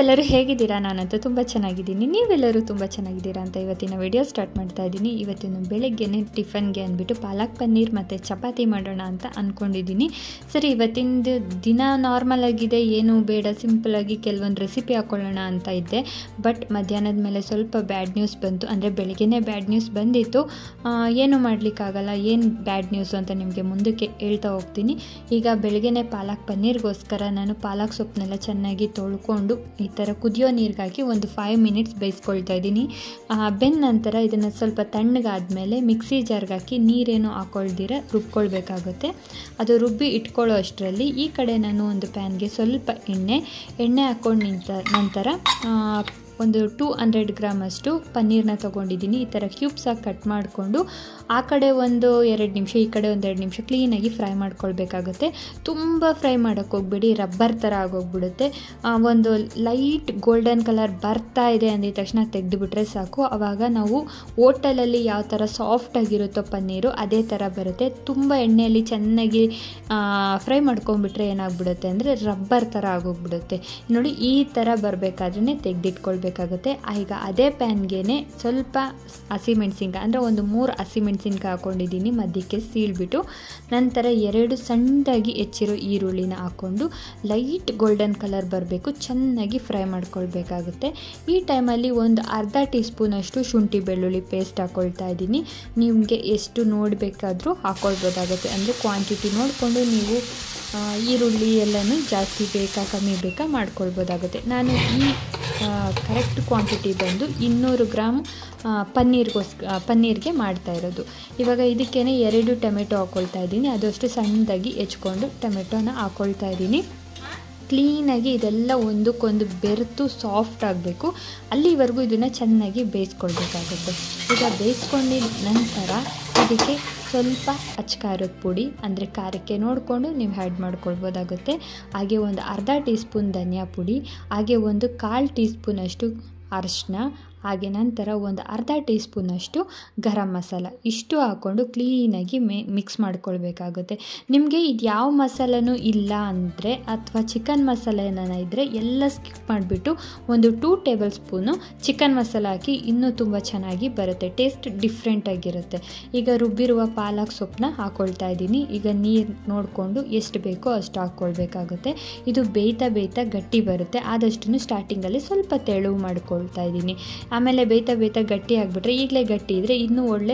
ಎಲ್ಲರೂ ಹೇಗಿದ್ದೀರಾ ನಾನಂತೂ ತುಂಬ ಚೆನ್ನಾಗಿದ್ದೀನಿ ನೀವೆಲ್ಲರೂ ತುಂಬ ಚೆನ್ನಾಗಿದ್ದೀರಾ ಅಂತ ಇವತ್ತಿನ ವಿಡಿಯೋ ಸ್ಟಾರ್ಟ್ ಮಾಡ್ತಾ ಇದ್ದೀನಿ ಇವತ್ತಿನ ಬೆಳಗ್ಗೆನೆ ಟಿಫನ್ಗೆ ಅಂದ್ಬಿಟ್ಟು ಪಾಲಕ್ ಪನ್ನೀರ್ ಮತ್ತು ಚಪಾತಿ ಮಾಡೋಣ ಅಂತ ಅಂದ್ಕೊಂಡಿದ್ದೀನಿ ಸರಿ ಇವತ್ತಿನ ದಿನ ನಾರ್ಮಲ್ ಆಗಿದೆ ಏನು ಬೇಡ ಸಿಂಪಲಾಗಿ ಕೆಲವೊಂದು ರೆಸಿಪಿ ಹಾಕ್ಕೊಳ್ಳೋಣ ಅಂತ ಇದ್ದೆ ಬಟ್ ಮಧ್ಯಾಹ್ನದ ಮೇಲೆ ಸ್ವಲ್ಪ ಬ್ಯಾಡ್ ನ್ಯೂಸ್ ಬಂತು ಅಂದರೆ ಬೆಳಗ್ಗೆನೇ ಬ್ಯಾಡ್ ನ್ಯೂಸ್ ಬಂದಿತ್ತು ಆ, ಏನು ಮಾಡಲಿಕ್ಕಾಗಲ್ಲ ಏನು ಬ್ಯಾಡ್ ನ್ಯೂಸು ಅಂತ ನಿಮಗೆ ಮುಂದಕ್ಕೆ ಹೇಳ್ತಾ ಹೋಗ್ತೀನಿ ಈಗ ಬೆಳಗ್ಗೆನೇ ಪಾಲಕ್ ಪನ್ನೀರ್ಗೋಸ್ಕರ ನಾನು ಪಾಲಕ್ ಸೊಪ್ಪನ್ನೆಲ್ಲ ಚೆನ್ನಾಗಿ ತೊಳ್ಕೊಂಡು ಈ ಥರ ಕುದಿಯೋ ನೀರಿಗೆ ಹಾಕಿ ಒಂದು ಫೈವ್ ಮಿನಿಟ್ಸ್ ಬೇಯಿಸ್ಕೊಳ್ತಾ ಇದ್ದೀನಿ ಬೆಂದ ನಂತರ ಇದನ್ನು ಸ್ವಲ್ಪ ತಣ್ಣಗಾದ್ಮೇಲೆ ಮಿಕ್ಸಿ ಜಾರ್ಗೆ ಹಾಕಿ ನೀರೇನು ಹಾಕೊಳ್ದಿರ ರುಬ್ಕೊಳ್ಬೇಕಾಗುತ್ತೆ ಅದು ರುಬ್ಬಿ ಇಟ್ಕೊಳ್ಳೋ ಅಷ್ಟರಲ್ಲಿ ಈ ಕಡೆ ನಾನು ಒಂದು ಪ್ಯಾನ್ಗೆ ಸ್ವಲ್ಪ ಎಣ್ಣೆ ಎಣ್ಣೆ ಹಾಕ್ಕೊಂಡು ನಿಂತ ನಂತರ ಆ, ಒಂದು ಟೂ ಹಂಡ್ರೆಡ್ ಗ್ರಾಮ್ ಅಷ್ಟು ಪನ್ನೀರ್ನ ತೊಗೊಂಡಿದ್ದೀನಿ ಈ ಥರ ಕ್ಯೂಬ್ಸಾಗಿ ಕಟ್ ಮಾಡಿಕೊಂಡು ಆ ಕಡೆ ಒಂದು ಎರಡು ನಿಮಿಷ ಈ ಕಡೆ ಒಂದು ಎರಡು ನಿಮಿಷ ಕ್ಲೀನಾಗಿ ಫ್ರೈ ಮಾಡ್ಕೊಳ್ಬೇಕಾಗುತ್ತೆ ತುಂಬ ಫ್ರೈ ಮಾಡೋಕ್ಕೆ ಹೋಗ್ಬೇಡಿ ರಬ್ಬರ್ ಥರ ಆಗೋಗ್ಬಿಡುತ್ತೆ ಆ, ಒಂದು ಲೈಟ್ ಗೋಲ್ಡನ್ ಕಲರ್ ಬರ್ತಾ ಇದೆ ಅಂದಿದ ತಕ್ಷಣ ತೆಗೆದುಬಿಟ್ರೆ ಸಾಕು ಆವಾಗ ನಾವು ಹೋಟೆಲಲ್ಲಿ ಯಾವ ಥರ ಸಾಫ್ಟಾಗಿರುತ್ತೋ ಪನ್ನೀರು ಅದೇ ಥರ ಬರುತ್ತೆ ತುಂಬ ಎಣ್ಣೆಯಲ್ಲಿ ಚೆನ್ನಾಗಿ ಫ್ರೈ ಮಾಡ್ಕೊಂಡ್ಬಿಟ್ರೆ ಏನಾಗ್ಬಿಡುತ್ತೆ ಅಂದರೆ ರಬ್ಬರ್ ಥರ ಆಗೋಗ್ಬಿಡುತ್ತೆ ನೋಡಿ ಈ ಥರ ಬರಬೇಕಾದ್ರೆ ತೆಗೆದಿಟ್ಕೊಳ್ಬೇಕಾಗುತ್ತೆ ಈಗ ಅದೇ ಪ್ಯಾನ್ಗೆ ಸ್ವಲ್ಪ ಹಸಿಮೆಣ್ಸಿನ್ಕಾಯಿ ಅಂದರೆ ಒಂದು ಮೂರು ಹಸಿಮೆಣ್ಸಿನ್ಕಾಯಿ ಹಾಕ್ಕೊಂಡಿದ್ದೀನಿ ಮಧ್ಯಕ್ಕೆ ಸೀಳ್ಬಿಟ್ಟು ನಂತರ ಎರಡು ಸಣ್ಣದಾಗಿ ಹೆಚ್ಚಿರೋ ಈರುಳ್ಳಿನ ಹಾಕ್ಕೊಂಡು ಲೈಟ್ ಗೋಲ್ಡನ್ ಕಲರ್ ಬರಬೇಕು ಚೆನ್ನಾಗಿ ಫ್ರೈ ಮಾಡ್ಕೊಳ್ಬೇಕಾಗುತ್ತೆ ಈ ಟೈಮಲ್ಲಿ ಒಂದು ಅರ್ಧ ಟೀ ಸ್ಪೂನಷ್ಟು ಶುಂಠಿ ಬೆಳ್ಳುಳ್ಳಿ ಪೇಸ್ಟ್ ಹಾಕ್ಕೊಳ್ತಾ ಇದ್ದೀನಿ ನಿಮಗೆ ಎಷ್ಟು ನೋಡಬೇಕಾದ್ರೂ ಹಾಕ್ಕೊಳ್ಬೋದಾಗುತ್ತೆ ಅಂದರೆ ಕ್ವಾಂಟಿಟಿ ನೋಡಿಕೊಂಡು ನೀವು ಆ, ಈರುಳ್ಳಿ ಎಲ್ಲನೂ ಜಾಸ್ತಿ ಬೇಕಾ ಕಮ್ಮಿ ಬೇಕಾ ಮಾಡ್ಕೊಳ್ಬೋದಾಗುತ್ತೆ ನಾನು ಈ ಕರೆಕ್ಟ್ ಕ್ವಾಂಟಿಟಿ ಬಂದು ಇನ್ನೂರು ಗ್ರಾಮ್ ಆ, ಪನ್ನೀರ್ಗೋಸ್ಕ ಪನ್ನೀರ್ಗೆ ಮಾಡ್ತಾ ಇರೋದು ಇವಾಗ ಇದಕ್ಕೇ ಎರಡು ಟೊಮೆಟೊ ಹಾಕ್ಕೊಳ್ತಾ ಇದ್ದೀನಿ ಅದಷ್ಟು ಸಣ್ಣದಾಗಿ ಹೆಚ್ಕೊಂಡು ಟೊಮೆಟೊನ ಹಾಕ್ಕೊಳ್ತಾ ಇದ್ದೀನಿ ಕ್ಲೀನಾಗಿ ಇದೆಲ್ಲ ಒಂದಕ್ಕೊಂದು ಬೆರೆತು ಸಾಫ್ಟ್ ಆಗಬೇಕು ಅಲ್ಲಿವರೆಗೂ ಇದನ್ನು ಚೆನ್ನಾಗಿ ಬೇಯಿಸ್ಕೊಳ್ಬೇಕಾಗುತ್ತೆ ಈಗ ಬೇಯಿಸ್ಕೊಂಡಿದ ನಂತರ ಇದಕ್ಕೆ ಸ್ವಲ್ಪ ಅಚ್ಕಾರದ ಪುಡಿ ಅಂದರೆ ಖಾರಕ್ಕೆ ನೋಡಿಕೊಂಡು ನೀವು ಆ್ಯಡ್ ಮಾಡ್ಕೊಳ್ಬೋದಾಗುತ್ತೆ ಹಾಗೆ ಒಂದು ಅರ್ಧ ಟೀ ಸ್ಪೂನ್ ಧನಿಯಾ ಪುಡಿ ಹಾಗೆ ಒಂದು ಕಾಲು ಟೀ ಸ್ಪೂನಷ್ಟು ಅರಿಶಿನ ಹಾಗೆ ನಂತರ ಒಂದು ಅರ್ಧ ಟೀ ಸ್ಪೂನಷ್ಟು ಗರಂ ಮಸಾಲ ಇಷ್ಟು ಹಾಕ್ಕೊಂಡು ಕ್ಲೀನಾಗಿ ಮೇ ಮಿಕ್ಸ್ ಮಾಡ್ಕೊಳ್ಬೇಕಾಗುತ್ತೆ ನಿಮಗೆ ಇದು ಯಾವ ಮಸಾಲನೂ ಇಲ್ಲ ಅಂದರೆ ಅಥವಾ ಚಿಕನ್ ಮಸಾಲೆ ಏನಾನ ಇದ್ದರೆ ಎಲ್ಲ ಸ್ಕಿಪ್ ಮಾಡಿಬಿಟ್ಟು ಒಂದು two table spoon chicken masala ಹಾಕಿ ಇನ್ನೂ ತುಂಬ ಚೆನ್ನಾಗಿ ಬರುತ್ತೆ ಟೇಸ್ಟ್ ಡಿಫ್ರೆಂಟಾಗಿರುತ್ತೆ ಈಗ ರುಬ್ಬಿರುವ ಪಾಲಕ್ ಸೊಪ್ಪನ್ನ ಹಾಕ್ಕೊಳ್ತಾ ಇದ್ದೀನಿ ಈಗ ನೀರು ನೋಡಿಕೊಂಡು ಎಷ್ಟು ಬೇಕೋ ಅಷ್ಟು ಹಾಕ್ಕೊಳ್ಬೇಕಾಗುತ್ತೆ ಇದು ಬೇಯ್ತಾ ಬೇಯ್ತಾ ಗಟ್ಟಿ ಬರುತ್ತೆ ಆದಷ್ಟು ಸ್ಟಾರ್ಟಿಂಗಲ್ಲಿ ಸ್ವಲ್ಪ ತೆಳು ಮಾಡ್ಕೊಳ್ತಾ ಇದ್ದೀನಿ ಆಮೇಲೆ ಬೇಯ್ತಾ ಬೇಯ್ತಾ ಗಟ್ಟಿ ಆಗಿಬಿಟ್ರೆ ಈಗಲೇ ಗಟ್ಟಿ ಇದ್ದರೆ ಇನ್ನೂ ಒಳ್ಳೆ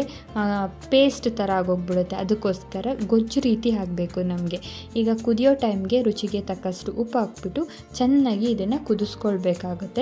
ಪೇಸ್ಟ್ ಥರ ಆಗೋಗ್ಬಿಡುತ್ತೆ ಅದಕ್ಕೋಸ್ಕರ ಗೊಜ್ಜು ರೀತಿ ಆಗಬೇಕು ನಮಗೆ ಈಗ ಕುದಿಯೋ ಟೈಮ್ಗೆ ರುಚಿಗೆ ತಕ್ಕಷ್ಟು ಉಪ್ಪು ಹಾಕ್ಬಿಟ್ಟು ಚೆನ್ನಾಗಿ ಇದನ್ನು ಕುದಿಸ್ಕೊಳ್ಬೇಕಾಗುತ್ತೆ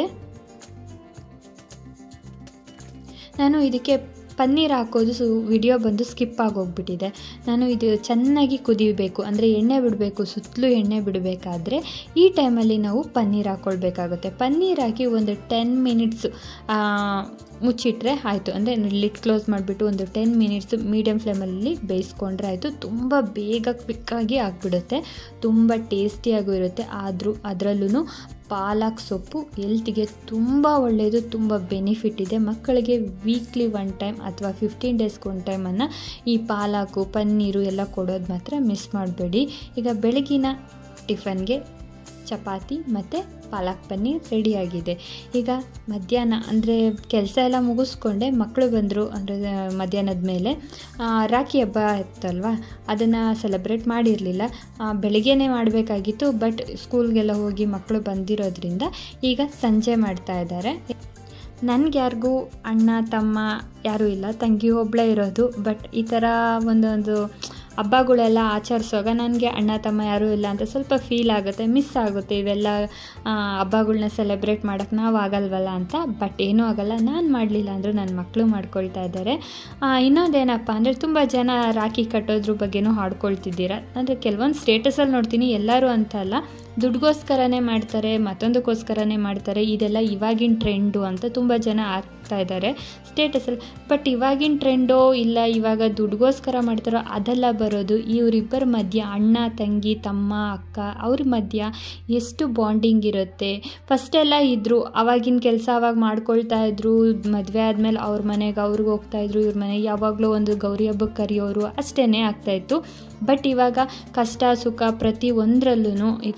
ನಾನು ಇದಕ್ಕೆ ಪನ್ನೀರ್ ಹಾಕೋದು ಸು ವಿಡಿಯೋ ಬಂದು ಸ್ಕಿಪ್ ಆಗೋಗ್ಬಿಟ್ಟಿದೆ ನಾನು ಇದು ಚೆನ್ನಾಗಿ ಕುದಿಬೇಕು ಅಂದರೆ ಎಣ್ಣೆ ಬಿಡಬೇಕು ಸುತ್ತಲೂ ಎಣ್ಣೆ ಬಿಡಬೇಕಾದ್ರೆ ಈ ಟೈಮಲ್ಲಿ ನಾವು ಪನ್ನೀರ್ ಹಾಕ್ಕೊಳ್ಬೇಕಾಗುತ್ತೆ ಪನ್ನೀರ್ ಹಾಕಿ ಒಂದು ಟೆನ್ ಮಿನಿಟ್ಸ್ ಮುಚ್ಚಿಟ್ರೆ ಆಯಿತು ಅಂದರೆ ಲಿಟ್ ಕ್ಲೋಸ್ ಮಾಡಿಬಿಟ್ಟು ಒಂದು ಟೆನ್ ಮಿನಿಟ್ಸ್ ಮೀಡಿಯಮ್ ಫ್ಲೇಮಲ್ಲಿ ಬೇಯಿಸ್ಕೊಂಡ್ರೆ ಆಯಿತು ತುಂಬ ಬೇಗ ಕ್ವಿಕ್ಕಾಗಿ ಆಗಿಬಿಡುತ್ತೆ ತುಂಬ ಟೇಸ್ಟಿಯಾಗೂ ಇರುತ್ತೆ ಆದರೂ ಅದರಲ್ಲೂ ಪಾಲಕ್ ಸೊಪ್ಪು ಎಲ್ತಿಗೆ ತುಂಬ ಒಳ್ಳೆಯದು ತುಂಬ ಬೆನಿಫಿಟ್ ಇದೆ ಮಕ್ಕಳಿಗೆ ವೀಕ್ಲಿ ಒನ್ ಟೈಮ್ ಅಥವಾ ಫಿಫ್ಟೀನ್ ಡೇಸ್ಗೆ ಒನ್ ಟೈಮನ್ನು ಈ ಪಾಲಕು ಪನ್ನೀರು ಎಲ್ಲ ಕೊಡೋದು ಮಾತ್ರ ಮಿಸ್ ಮಾಡಬೇಡಿ ಈಗ ಬೆಳಗಿನ ಟಿಫನ್ಗೆ ಚಪಾತಿ ಮತ್ತು ಪಾಲಕ್ ಪನ್ನೀರ್ ರೆಡಿಯಾಗಿದೆ ಈಗ ಮಧ್ಯಾಹ್ನ ಅಂದರೆ ಕೆಲಸ ಎಲ್ಲ ಮುಗಿಸ್ಕೊಂಡೆ ಮಕ್ಕಳು ಬಂದರು ಅಂದರೆ ಮಧ್ಯಾಹ್ನದ ಮೇಲೆ ಆ, ರಾಖಿ ಹಬ್ಬ ಇತ್ತಲ್ವ ಅದನ್ನು ಸೆಲೆಬ್ರೇಟ್ ಮಾಡಿರಲಿಲ್ಲ ಬೆಳಗ್ಗೆನೇ ಮಾಡಬೇಕಾಗಿತ್ತು ಬಟ್ ಸ್ಕೂಲ್ಗೆಲ್ಲ ಹೋಗಿ ಮಕ್ಕಳು ಬಂದಿರೋದ್ರಿಂದ ಈಗ ಸಂಜೆ ಮಾಡ್ತಾ ಇದ್ದಾರೆ ನನಗೆ ಯಾರಿಗೂ ಅಣ್ಣ ತಮ್ಮ ಯಾರೂ ಇಲ್ಲ ತಂಗಿ ಒಬ್ಬಳೇ ಇರೋದು ಬಟ್ ಈ ಥರ ಒಂದೊಂದು ಹಬ್ಬಗಳೆಲ್ಲ ಆಚರಿಸುವಾಗ ನನಗೆ ಅಣ್ಣ ತಮ್ಮ ಯಾರೂ ಇಲ್ಲ ಅಂತ ಸ್ವಲ್ಪ ಫೀಲ್ ಆಗುತ್ತೆ ಮಿಸ್ ಆಗುತ್ತೆ ಇವೆಲ್ಲ ಆ, ಹಬ್ಬಗಳ್ನ ಸೆಲೆಬ್ರೇಟ್ ಮಾಡೋಕ್ಕೆ ನಾವು ಆಗಲ್ವಲ್ಲ ಅಂತ ಬಟ್ ಏನೂ ಆಗಲ್ಲ ನಾನು ಮಾಡಲಿಲ್ಲ ಅಂದರೂ ನನ್ನ ಮಕ್ಕಳು ಮಾಡ್ಕೊಳ್ತಾ ಇದ್ದಾರೆ ಆ, ಇನ್ನೊಂದೇನಪ್ಪ ಅಂದರೆ ತುಂಬ ಜನ ರಾಖಿ ಕಟ್ಟೋದ್ರ ಬಗ್ಗೆನೂ ಹಾಡ್ಕೊಳ್ತಿದ್ದೀರಾ ಅಂದರೆ ಕೆಲವೊಂದು ಸ್ಟೇಟಸಲ್ಲಿ ನೋಡ್ತೀನಿ ಎಲ್ಲರೂ ಅಂತ ಅಲ್ಲ ದುಡ್ಗೋಸ್ಕರನೇ ಮಾಡ್ತಾರೆ ಮತ್ತೊಂದಕ್ಕೋಸ್ಕರನೇ ಮಾಡ್ತಾರೆ ಇದೆಲ್ಲ ಇವಾಗಿನ ಟ್ರೆಂಡು ಅಂತ ತುಂಬ ಜನ ಆ ಹಾಕ್ತಾ ಇದ್ದಾರೆ ಸ್ಟೇಟಸಲ್ಲಿ ಬಟ್ ಇವಾಗಿನ ಟ್ರೆಂಡೋ ಇಲ್ಲ ಇವಾಗ ದುಡ್ಗೋಸ್ಕರ ಮಾಡ್ತಾರೋ ಅದೆಲ್ಲ ಬರೋದು ಇವರಿಬ್ಬರ ಮಧ್ಯೆ ಅಣ್ಣ ತಂಗಿ ತಮ್ಮ ಅಕ್ಕ ಅವ್ರ ಮಧ್ಯ ಎಷ್ಟು ಬಾಂಡಿಂಗ್ ಇರುತ್ತೆ ಫಸ್ಟೆಲ್ಲ ಇದ್ದರು ಅವಾಗಿನ ಕೆಲಸ ಅವಾಗ ಮಾಡ್ಕೊಳ್ತಾ ಇದ್ರು ಮದುವೆ ಆದಮೇಲೆ ಅವ್ರ ಮನೆಗೆ ಅವ್ರಿಗೆ ಹೋಗ್ತಾ ಇದ್ರು ಇವ್ರ ಮನೆಗೆ ಯಾವಾಗಲೂ ಒಂದು ಗೌರಿ ಹಬ್ಬಕ್ಕೆ ಕರೆಯೋರು ಅಷ್ಟೇ ಆಗ್ತಾಯಿತ್ತು ಬಟ್ ಇವಾಗ ಕಷ್ಟ ಸುಖ ಪ್ರತಿ ಒಂದರಲ್ಲೂ ಈಗ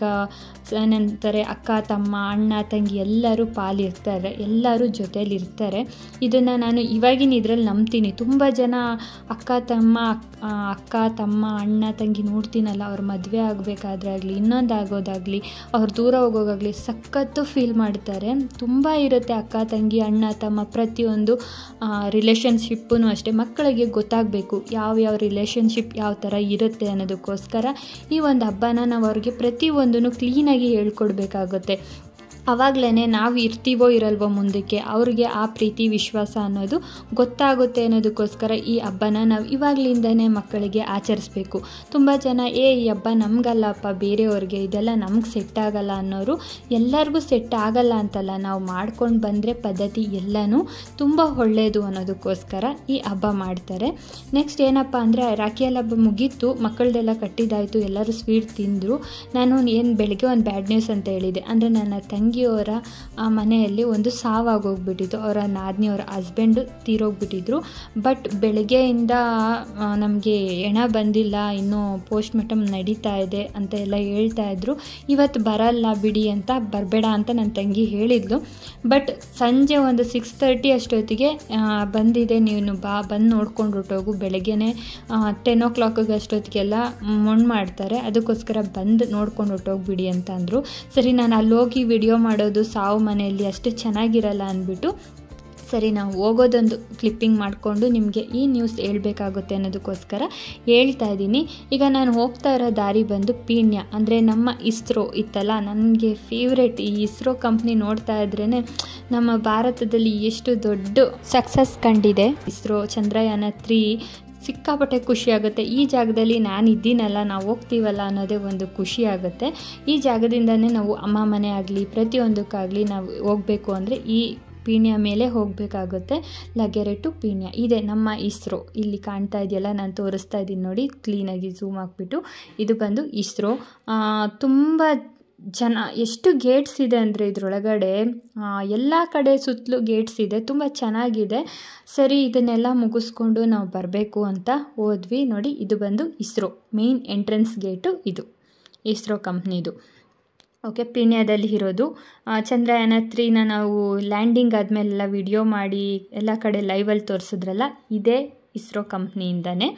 ಏನಂತಾರೆ ಅಕ್ಕ ತಮ್ಮ ಅಣ್ಣ ತಂಗಿ ಎಲ್ಲರೂ ಪಾಲಿರ್ತಾರೆ ಎಲ್ಲರೂ ಜೊತೇಲಿ ಇರ್ತಾರೆ ಇದನ್ನು ನಾನು ಇವಾಗಿನ ಇದರಲ್ಲಿ ನಂಬ್ತೀನಿ ತುಂಬ ಜನ ಅಕ್ಕ ತಮ್ಮ ಅಕ್ಕ ತಮ್ಮ ಅಣ್ಣ ತಂಗಿ ನೋಡ್ತೀನಲ್ಲ ಅವ್ರ ಮದುವೆ ಆಗಬೇಕಾದ್ರೆ ಆಗಲಿ ಇನ್ನೊಂದು ಆಗೋದಾಗಲಿ ಅವ್ರು ದೂರ ಹೋಗೋಗಾಗಲಿ ಸಖತ್ತು ಫೀಲ್ ಮಾಡ್ತಾರೆ ತುಂಬ ಇರುತ್ತೆ ಅಕ್ಕ ತಂಗಿ ಅಣ್ಣ ತಮ್ಮ ಪ್ರತಿಯೊಂದು ರಿಲೇಷನ್ಶಿಪ್ಪೂ ಅಷ್ಟೇ ಮಕ್ಕಳಿಗೆ ಗೊತ್ತಾಗಬೇಕು ಯಾವ ಯಾವ ರಿಲೇಷನ್ಶಿಪ್ ಯಾವ ಥರ ಇರುತ್ತೆ ಅನ್ನೋದಕ್ಕೋಸ್ಕರ ಈ ಒಂದು ಹಬ್ಬನ ನಾವು ಅವ್ರಿಗೆ ಪ್ರತಿಯೊಂದನ್ನು ಕ್ಲೀನಾಗಿ ಹೇಳ್ಕೊಡ್ಬೇಕಾಗುತ್ತೆ ಆವಾಗಲೇ ನಾವು ಇರ್ತೀವೋ ಇರಲ್ವೋ ಮುಂದಕ್ಕೆ ಅವ್ರಿಗೆ ಆ ಪ್ರೀತಿ ವಿಶ್ವಾಸ ಅನ್ನೋದು ಗೊತ್ತಾಗುತ್ತೆ ಅನ್ನೋದಕ್ಕೋಸ್ಕರ ಈ ಹಬ್ಬನ ನಾವು ಇವಾಗಲಿಂದನೇ ಮಕ್ಕಳಿಗೆ ಆಚರಿಸ್ಬೇಕು ತುಂಬ ಜನ ಏ ಈ ಹಬ್ಬ ನಮಗಲ್ಲಪ್ಪ ಬೇರೆಯವ್ರಿಗೆ ಇದೆಲ್ಲ ನಮ್ಗೆ ಸೆಟ್ ಆಗಲ್ಲ ಅನ್ನೋರು ಎಲ್ಲರಿಗೂ ಸೆಟ್ ಆಗಲ್ಲ ಅಂತಲ್ಲ ನಾವು ಮಾಡ್ಕೊಂಡು ಬಂದರೆ ಪದ್ಧತಿ ಎಲ್ಲನೂ ತುಂಬ ಒಳ್ಳೆಯದು ಅನ್ನೋದಕ್ಕೋಸ್ಕರ ಈ ಹಬ್ಬ ಮಾಡ್ತಾರೆ ನೆಕ್ಸ್ಟ್ ಏನಪ್ಪ ಅಂದರೆ ರಾಖಿಯಲ್ಲಿ ಹಬ್ಬ ಮುಗೀತು ಮಕ್ಕಳದೆಲ್ಲ ಕಟ್ಟಿದ್ದಾಯಿತು ಎಲ್ಲರೂ ಸ್ವೀಟ್ ತಿಂದರು ನಾನು ಏನು ಬೆಳಗ್ಗೆ ಒಂದು ಬ್ಯಾಡ್ ನ್ಯೂಸ್ ಅಂತ ಹೇಳಿದೆ ಅಂದರೆ ನನ್ನ ತಂಗಿ ತಂಗಿಯವರ ಮನೆಯಲ್ಲಿ ಒಂದು ಸಾವಾಗೋಗ್ಬಿಟ್ಟಿತ್ತು ಅವರ ನಾದಿನಿಯವರ ಹಸ್ಬೆಂಡು ತೀರೋಗ್ಬಿಟ್ಟಿದ್ರು ಬಟ್ ಬೆಳಗ್ಗೆಯಿಂದ ನಮಗೆ ಹೆಣ ಬಂದಿಲ್ಲ ಇನ್ನೂ ಪೋಸ್ಟ್ ಮಾರ್ಟಮ್ ನಡೀತಾ ಇದೆ ಅಂತ ಎಲ್ಲ ಹೇಳ್ತಾ ಇದ್ರು ಇವತ್ತು ಬರಲ್ಲ ಬಿಡಿ ಅಂತ ಬರಬೇಡ ಅಂತ ನನ್ನ ತಂಗಿ ಹೇಳಿದ್ಲು ಬಟ್ ಸಂಜೆ ಒಂದು ಸಿಕ್ಸ್ ತರ್ಟಿ ಅಷ್ಟೊತ್ತಿಗೆ ಬಂದಿದೆ ನೀನು ಬಾ ಬಂದು ನೋಡ್ಕೊಂಡು ಹೊರಟೋಗು ಬೆಳಗ್ಗೆನೆ ಟೆನ್ ಓ ಕ್ಲಾಕಿಗೆ ಅಷ್ಟೊತ್ತಿಗೆಲ್ಲ ಮಣ್ಣು ಮಾಡ್ತಾರೆ ಅದಕ್ಕೋಸ್ಕರ ಬಂದು ನೋಡ್ಕೊಂಡು ಹೊರಟೋಗ್ಬಿಡಿ ಅಂತ ಅಂದರು ಸರಿ ನಾನು ಅಲ್ಲೋಗಿ ವಿಡಿಯೋ ಮಾಡೋದು ಸಾವು ಮನೆಯಲ್ಲಿ ಅಷ್ಟು ಚೆನ್ನಾಗಿರಲ್ಲ ಅಂದ್ಬಿಟ್ಟು ಸರಿ ನಾವು ಹೋಗೋದೊಂದು ಕ್ಲಿಪ್ಪಿಂಗ್ ಮಾಡಿಕೊಂಡು ನಿಮಗೆ ಈ ನ್ಯೂಸ್ ಹೇಳ್ಬೇಕಾಗುತ್ತೆ ಅನ್ನೋದಕ್ಕೋಸ್ಕರ ಹೇಳ್ತಾ ಇದ್ದೀನಿ ಈಗ ನಾನು ಹೋಗ್ತಾ ಇರೋ ದಾರಿ ಬಂದು ಪೀಣ್ಯ ಅಂದರೆ ನಮ್ಮ ಇಸ್ರೋ ಇತ್ತಲ್ಲ ನನಗೆ ಫೇವ್ರೆಟ್ ಈ ಇಸ್ರೋ ಕಂಪ್ನಿ ನೋಡ್ತಾ ಇದ್ರೇ ನಮ್ಮ ಭಾರತದಲ್ಲಿ ಎಷ್ಟು ದೊಡ್ಡ ಸಕ್ಸಸ್ ಕಂಡಿದೆ ಇಸ್ರೋ ಚಂದ್ರಯಾನ ತ್ರೀ ಸಿಕ್ಕಾಪಟ್ಟೆ ಖುಷಿ ಆಗುತ್ತೆ ಈ ಜಾಗದಲ್ಲಿ ನಾನು ಇದ್ದೀನಲ್ಲ ನಾವು ಹೋಗ್ತೀವಲ್ಲ ಅನ್ನೋದೇ ಒಂದು ಖುಷಿ ಆಗುತ್ತೆ ಈ ಜಾಗದಿಂದನೇ ನಾವು ಅಮ್ಮ ಮನೆ ಆಗಲಿ ಪ್ರತಿಯೊಂದಕ್ಕಾಗಲಿ ನಾವು ಹೋಗಬೇಕು ಅಂದರೆ ಈ ಪೀಣ್ಯ ಮೇಲೆ ಹೋಗಬೇಕಾಗುತ್ತೆ ಲಗೆರೆ ಟು ಪೀಣ್ಯ ಇದೆ ನಮ್ಮ ಇಸ್ರೋ ಇಲ್ಲಿ ಕಾಣ್ತಾ ಇದೆಯಲ್ಲ ನಾನು ತೋರಿಸ್ತಾ ಇದ್ದೀನಿ ನೋಡಿ ಕ್ಲೀನಾಗಿ ಝೂಮ್ ಹಾಕ್ಬಿಟ್ಟು ಇದು ಬಂದು ಇಸ್ರೋ ತುಂಬ ಜನ ಎಷ್ಟು ಗೇಟ್ಸ್ ಇದೆ ಅಂದರೆ ಇದರೊಳಗಡೆ ಎಲ್ಲ ಕಡೆ ಸುತ್ತಲೂ ಗೇಟ್ಸ್ ಇದೆ ತುಂಬ ಚೆನ್ನಾಗಿದೆ ಸರಿ ಇದನ್ನೆಲ್ಲ ಮುಗಿಸ್ಕೊಂಡು ನಾವು ಬರಬೇಕು ಅಂತ ಹೋದ್ವಿ ನೋಡಿ ಇದು ಬಂದು ಇಸ್ರೋ ಮೇಯ್ನ್ ಎಂಟ್ರೆನ್ಸ್ ಗೇಟು ಇದು ಇಸ್ರೋ ಕಂಪ್ನಿದು ಓಕೆ ಪೀಣ್ಯದಲ್ಲಿ ಇರೋದು ಚಂದ್ರಯಾನ ತ್ರೀನ ನಾವು ಲ್ಯಾಂಡಿಂಗ್ ಆದಮೇಲೆಲ್ಲ ವಿಡಿಯೋ ಮಾಡಿ ಎಲ್ಲ ಕಡೆ ಲೈವಲ್ಲಿ ತೋರಿಸಿದ್ರಲ್ಲ ಇದೇ ಇಸ್ರೋ ಕಂಪ್ನಿಯಿಂದನೇ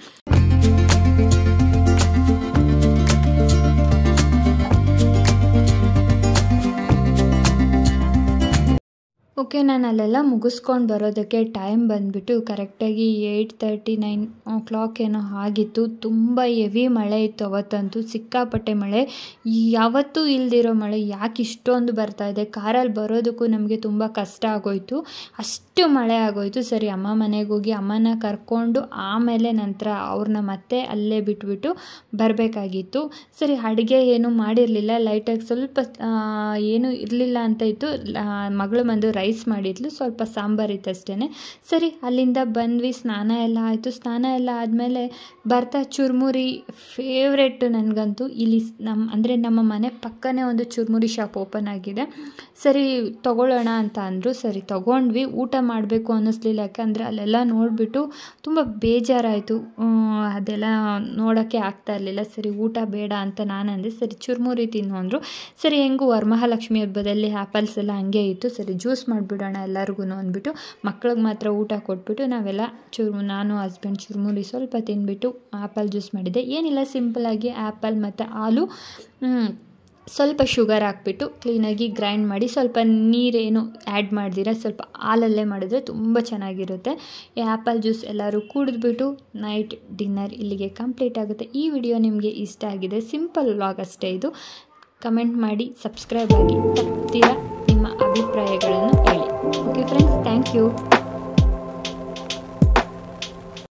ಓಕೆ ನಾನು ಅಲ್ಲೆಲ್ಲ ಮುಗಿಸ್ಕೊಂಡು ಬರೋದಕ್ಕೆ ಟೈಮ್ ಬಂದುಬಿಟ್ಟು ಕರೆಕ್ಟಾಗಿ eight thirty nine o'clock ಏನೋ ಆಗಿತ್ತು ತುಂಬ ಹೆವಿ ಮಳೆ ಇತ್ತು ಅವತ್ತಂತೂ ಸಿಕ್ಕಾಪಟ್ಟೆ ಮಳೆ ಯಾವತ್ತೂ ಇಲ್ದಿರೋ ಮಳೆ ಯಾಕೆ ಇಷ್ಟೊಂದು ಬರ್ತಾಯಿದೆ ಕಾರಲ್ಲಿ ಬರೋದಕ್ಕೂ ನಮಗೆ ತುಂಬ ಕಷ್ಟ ಆಗೋಯಿತು ಅಷ್ಟು ಮಳೆ ಆಗೋಯಿತು ಸರಿ ಅಮ್ಮ ಮನೆಗೆ ಹೋಗಿ ಅಮ್ಮನ ಕರ್ಕೊಂಡು ಆಮೇಲೆ ನಂತರ ಅವ್ರನ್ನ ಮತ್ತೆ ಅಲ್ಲೇ ಬಿಟ್ಬಿಟ್ಟು ಬರಬೇಕಾಗಿತ್ತು ಸರಿ ಅಡುಗೆ ಏನೂ ಮಾಡಿರಲಿಲ್ಲ ಲೈಟಾಗಿ ಸ್ವಲ್ಪ ಏನೂ ಇರಲಿಲ್ಲ ಅಂತ ಇತ್ತು ಮಗಳು ಬಂದು ರೈಸ್ ಮಾಡಿದ್ಲು ಸ್ವಲ್ಪ ಸಾಂಬಾರು ಇತ್ತು ಅಷ್ಟೇ ಸರಿ ಅಲ್ಲಿಂದ ಬಂದ್ವಿ ಸ್ನಾನ ಎಲ್ಲ ಆಯಿತು ಸ್ನಾನ ಎಲ್ಲ ಆದಮೇಲೆ ಬರ್ತಾ ಚುರುಮುರಿ ಫೇವ್ರೆಟ್ಟು ನನಗಂತೂ ಇಲ್ಲಿ ನಮ್ಮ ಅಂದರೆ ನಮ್ಮ ಮನೆ ಪಕ್ಕನೇ ಒಂದು ಚುರುಮುರಿ ಶಾಪ್ ಓಪನ್ ಆಗಿದೆ ಸರಿ ತೊಗೊಳ್ಳೋಣ ಅಂತ ಅಂದರು ಸರಿ ತೊಗೊಂಡ್ವಿ ಊಟ ಮಾಡಬೇಕು ಅನ್ನಿಸ್ಲಿಲ್ಲ ಯಾಕಂದರೆ ಅಲ್ಲೆಲ್ಲ ನೋಡಿಬಿಟ್ಟು ತುಂಬ ಬೇಜಾರಾಯಿತು ಅದೆಲ್ಲ ನೋಡೋಕ್ಕೆ ಆಗ್ತಾ ಇರಲಿಲ್ಲ ಸರಿ ಊಟ ಬೇಡ ಅಂತ ನಾನು ಅಂದೆ ಸರಿ ಚುರುಮುರಿ ತಿನ್ನು ಅಂದರು ಸರಿ ಹೆಂಗೂ ವರಮಹಾಲಕ್ಷ್ಮಿ ಹಬ್ಬದಲ್ಲಿ ಆ್ಯಪಲ್ಸ್ ಎಲ್ಲ ಹಂಗೆ ಇತ್ತು ಸರಿ ಜ್ಯೂಸ್ ಮಾಡಿಬಿಡೋಣ ಎಲ್ಲರಿಗೂ ಅಂದ್ಬಿಟ್ಟು ಮಕ್ಳಿಗೆ ಮಾತ್ರ ಊಟ ಕೊಟ್ಬಿಟ್ಟು ನಾವೆಲ್ಲ ಚುರು ನಾನು ಹಸ್ಬೆಂಡ್ ಚುರುಮುರಿ ಸ್ವಲ್ಪ ತಿಂದ್ಬಿಟ್ಟು ಆ್ಯಪಲ್ ಜ್ಯೂಸ್ ಮಾಡಿದ್ದೆ ಏನಿಲ್ಲ ಸಿಂಪಲಾಗಿ ಆ್ಯಪಲ್ ಮತ್ತು ಹಾಲು ಸ್ವಲ್ಪ ಶುಗರ್ ಹಾಕ್ಬಿಟ್ಟು ಕ್ಲೀನಾಗಿ ಗ್ರೈಂಡ್ ಮಾಡಿ ಸ್ವಲ್ಪ ನೀರೇನು ಆ್ಯಡ್ ಮಾಡ್ದಿರ ಸ್ವಲ್ಪ ಹಾಲಲ್ಲೇ ಮಾಡಿದ್ರೆ ತುಂಬ ಚೆನ್ನಾಗಿರುತ್ತೆ ಈ ಆ್ಯಪಲ್ ಜ್ಯೂಸ್ ಎಲ್ಲರೂ ಕುಡಿದ್ಬಿಟ್ಟು ನೈಟ್ ಡಿನ್ನರ್ ಇಲ್ಲಿಗೆ ಕಂಪ್ಲೀಟ್ ಆಗುತ್ತೆ ಈ ವಿಡಿಯೋ ನಿಮಗೆ ಇಷ್ಟ ಆಗಿದೆ ಸಿಂಪಲ್ ವ್ಲಾಗ್ ಅಷ್ಟೇ ಇದು ಕಮೆಂಟ್ ಮಾಡಿ ಸಬ್ಸ್ಕ್ರೈಬ್ ಆಗಿ ತಪ್ತೀರ ನಿಮ್ಮ ಅಭಿಪ್ರಾಯಗಳನ್ನು ಹೇಳಿ ಓಕೆ ಫ್ರೆಂಡ್ಸ್ ಥ್ಯಾಂಕ್ ಯು